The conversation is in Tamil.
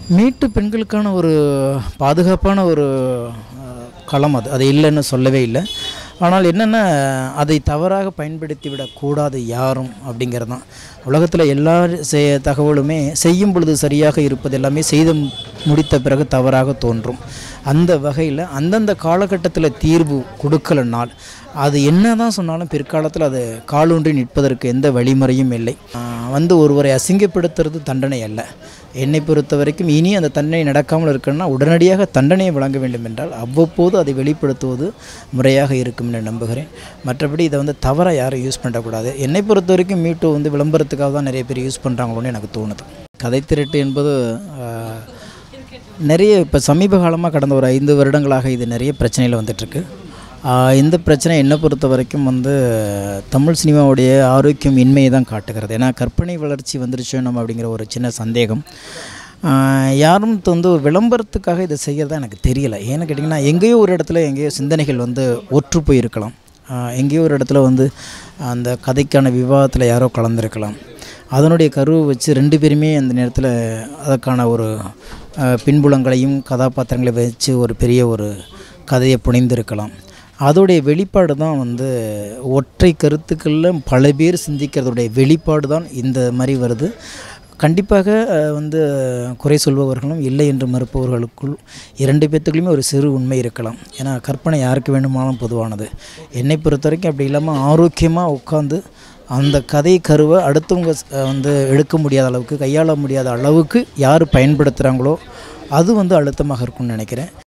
மீட்டு பெண்களுக்கான ஒரு பாதுகாப்பான ஒரு அஹ், களம் அது அது இல்லைன்னு சொல்லவே இல்லை ஆனால் என்னென்னா அதை தவறாக பயன்படுத்தி விடக்கூடாது யாரும் அப்படிங்கிறது தான் உலகத்தில் எல்லா செய தகவலுமே செய்யும் பொழுது சரியாக இருப்பது எல்லாமே செய்து முடித்த பிறகு தவறாக தோன்றும் அந்த வகையில் அந்தந்த காலகட்டத்தில் தீர்வு கொடுக்கலனால் அது என்ன தான் சொன்னாலும் பிற்காலத்தில் அது காலூன்றி நிற்பதற்கு எந்த வழிமுறையும் இல்லை ஆஹ் வந்து ஒருவரை அசிங்கப்படுத்துறது தண்டனை அல்ல என்னை பொறுத்த வரைக்கும் இனி அந்த தண்டனை நடக்காமல் இருக்கணும்னா உடனடியாக தண்டனையை வழங்க வேண்டும் என்றால் அவ்வப்போது அதை வெளிப்படுத்துவது முறையாக இருக்கும் என்று நம்புகிறேன் மற்றபடி இதை வந்து தவறாக யாரும் யூஸ் பண்ணக்கூடாது என்னை பொறுத்த வரைக்கும் மீட்டோ வந்து விளம்பரத்துக்காக தான் நிறைய பேர் யூஸ் பண்ணுறாங்களோன்னு எனக்கு தோணுது கதை திரட்டு என்பது ஆஹ், நிறைய இப்போ சமீப காலமாக கடந்த ஒரு ஐந்து வருடங்களாக இது நிறைய பிரச்சனையில் வந்துட்டுருக்கு இந்த பிரச்சனை என்னை பொறுத்த வரைக்கும் வந்து தமிழ் சினிமாவுடைய ஆரோக்கியம் இன்மையை தான் காட்டுகிறது ஏன்னா கற்பனை வளர்ச்சி வந்துருச்சோ நம்ம அப்படிங்கிற ஒரு சின்ன சந்தேகம் ஆஹ் யாரும் த- வந்து விளம்பரத்துக்காக இதை செய்கிறதா எனக்கு தெரியல ஏன்னு கேட்டிங்கன்னா எங்கேயோ ஒரு இடத்துல எங்கேயோ சிந்தனைகள் வந்து ஒற்று போயிருக்கலாம் ஆஹ் எங்கேயோ ஒரு இடத்துல வந்து அந்த கதைக்கான விவாதத்தில் யாரோ கலந்துருக்கலாம் அதனுடைய கருவை வச்சு ரெண்டு பேருமே அந்த நேரத்தில் அதற்கான ஒரு ஆஹ் பின்புலங்களையும் கதாபாத்திரங்களை வச்சு ஒரு பெரிய ஒரு கதையை புனைந்திருக்கலாம் அதோடைய வெளிப்பாடு தான் வந்து ஒற்றை கருத்துக்களில் பல பேர் சிந்திக்கிறதுடைய வெளிப்பாடு தான் இந்த மாதிரி வருது கண்டிப்பாக அஹ், வந்து குறை சொல்பவர்களும் இல்லை என்று மறுப்பவர்களுக்குள் இரண்டு பேர்த்துக்குள்ளேயுமே ஒரு சிறு உண்மை இருக்கலாம் ஏன்னா கற்பனை யாருக்கு வேண்டுமானாலும் பொதுவானது என்னை பொறுத்த வரைக்கும் அப்படி இல்லாமல் ஆரோக்கியமாக உட்காந்து அந்த கதை கருவை அடுத்தவங்க அஹ், வந்து எடுக்க முடியாத அளவுக்கு கையாள முடியாத அளவுக்கு யார் பயன்படுத்துகிறாங்களோ அது வந்து அழுத்தமாக இருக்கும்னு நினைக்கிறேன்